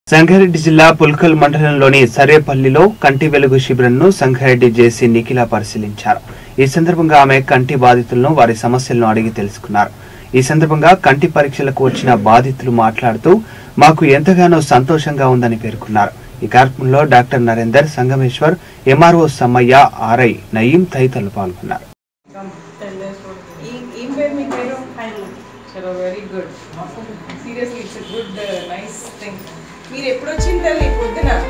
సంగారెడ్డి జిల్లా పుల్కల్ మండలంలోని సరేపల్లిలో కంటి వెలుగు శిబిరంను సంగారెడ్డి జేసీ నిఖిల పరిశీలించారు ఈ సందర్భంగా ఆమె కంటి బాధితులను వారి సమస్యలను అడిగి తెలుసుకున్నారు ఈ సందర్భంగా కంటి పరీక్షలకు వచ్చిన బాధితులు మాట్లాడుతూ మాకు ఎంతగానో సంతోషంగా ఉందని పేర్కొన్నారు ఈ కార్యక్రమంలో doctor Narender Sangameshwar MRO Sammaiah RI Nayeem తదితరులు పాల్గొన్నారు ఈ- ఏం పేరు మీ పేరు చలో very good seriously it's good nice thing మీరు ఎప్పుడు వచ్చింది తల్లి పొద్దున